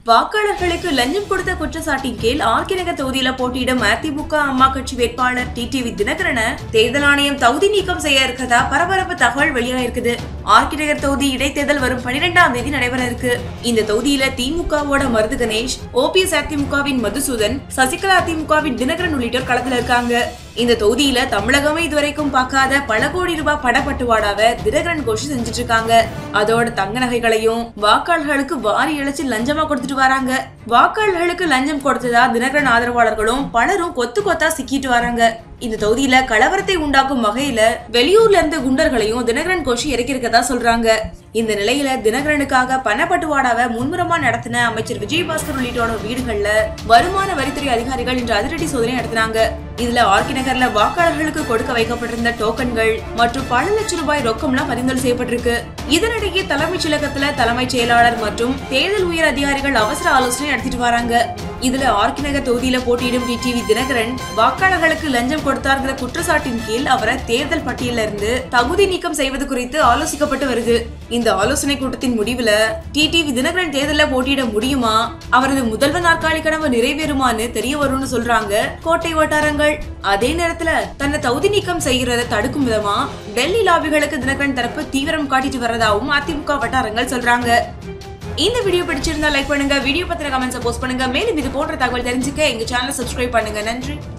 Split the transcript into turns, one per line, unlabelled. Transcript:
வாக்காளர்களுக்கு லஞ்சம் கொடுத்த குற்றச்சாட்டின் கீழ் ஆர்கே நகர் தொகுதியில போட்டியிடும் அதிமுக அம்மா கட்சி வேட்பாளர் டிடிவி தினகரனை தேர்தல் ஆணையம் தகுதி நீக்கம் செய்ய இருக்கிறதா பரபரப்பு தகவல் வெளியாயிருக்குது ஆர்கே நகர் தொகுதி இடைத்தேர்தல் வரும் பனிரெண்டாம் தேதி நடைபெற இருக்கு இந்த தொகுதியில திமுகவோட மருது கணேஷ் ஓபிஎஸ் அதிமுகவின் மதுசூதன் சசிகலா அதிமுகவின் தினகரன் உள்ளிட்டோர் களத்துல இருக்காங்க இந்த தொகுதியில தமிழகமே இதுவரைக்கும் பார்க்காத பல கோடி ரூபாய் படப்பட்டுவாடாவ தினகரன் கோஷி செஞ்சுட்டு இருக்காங்க அதோட தங்க நகைகளையும் வாக்காளர்களுக்கு வாரி இழைச்சு லஞ்சமா கொடுத்துட்டு வராங்க வாக்காளர்களுக்கு லஞ்சம் கொடுத்ததா தினகரன் ஆதரவாளர்களும் பலரும் கொத்து கொத்தா சிக்கிட்டு வராங்க இந்த தொகுதியில கலவரத்தை உண்டாக்கும் வகையில வெளியூர்ல இருந்து குண்டர்களையும் தினகரன் கோஷி இறக்கியிருக்கதா சொல்றாங்க இந்த நிலையில தினகரனுக்காக பணப்பட்டுவாடாவை முன்முறமா நடத்தின அமைச்சர் விஜயபாஸ்கர் உள்ளிட்டோட வீடுகள்ல வருமான வரித்துறை அதிகாரிகள் இன்று அதிரடி சோதனை நடத்தினாங்க இதுல ஆர்கி நகர்ல வாக்காளர்களுக்கு கொடுக்க வைக்கப்பட்டிருந்த டோக்கன்கள் மற்றும் பல லட்சம் ரூபாய் ரொக்கம்லாம் பறிமுதல் செய்யப்பட்டிருக்கு இதனிடையே தலைமைச் செயலகத்துல தலைமைச் செயலாளர் மற்றும் தேர்தல் உயர் அதிகாரிகள் அவசர ஆலோசனை நடத்திட்டு வராங்க இதுல ஆர்கி நகர் தொகுதியில போட்டியிடும் டிடிவி தினகரன் வாக்காளர்களுக்கு லஞ்சம் கொடுத்தார்கிற குற்றச்சாட்டின் கீழ் அவரை தேர்தல் பட்டியலில் இருந்து தகுதி நீக்கம் செய்வது குறித்து ஆலோசிக்கப்பட்டு வருது இந்த ஆலோசனை கூட்டத்தின் முடிவுல டிடிவி தினகரன் தேர்தலில் போட்டியிட முடியுமா அவரது முதல்வர் நாற்காலி கனவு நிறைவேறுமான்னு தெரிய வரும்னு சொல்றாங்க கோட்டை வட்டாரங்கள் அதே நேரத்துல தன்னை தகுதி நீக்கம் செய்யறத தடுக்கும் விதமா டெல்லி லாபிகளுக்கு தினகரன் தரப்பு தீவிரம் காட்டிட்டு வர்றதாவும் அதிமுக வட்டாரங்கள் சொல்றாங்க இந்த வீடியோ பிடிச்சிருந்தா லைக் பண்ணுங்க வீடியோ பத்திர கமெண்ட்ஸ் போஸ்ட் பண்ணுங்க மேலும் இது போன்ற தகவல் தெரிஞ்சுக்க எங்க சேனலை சப்ஸ்கிரைப் பண்ணுங்க நன்றி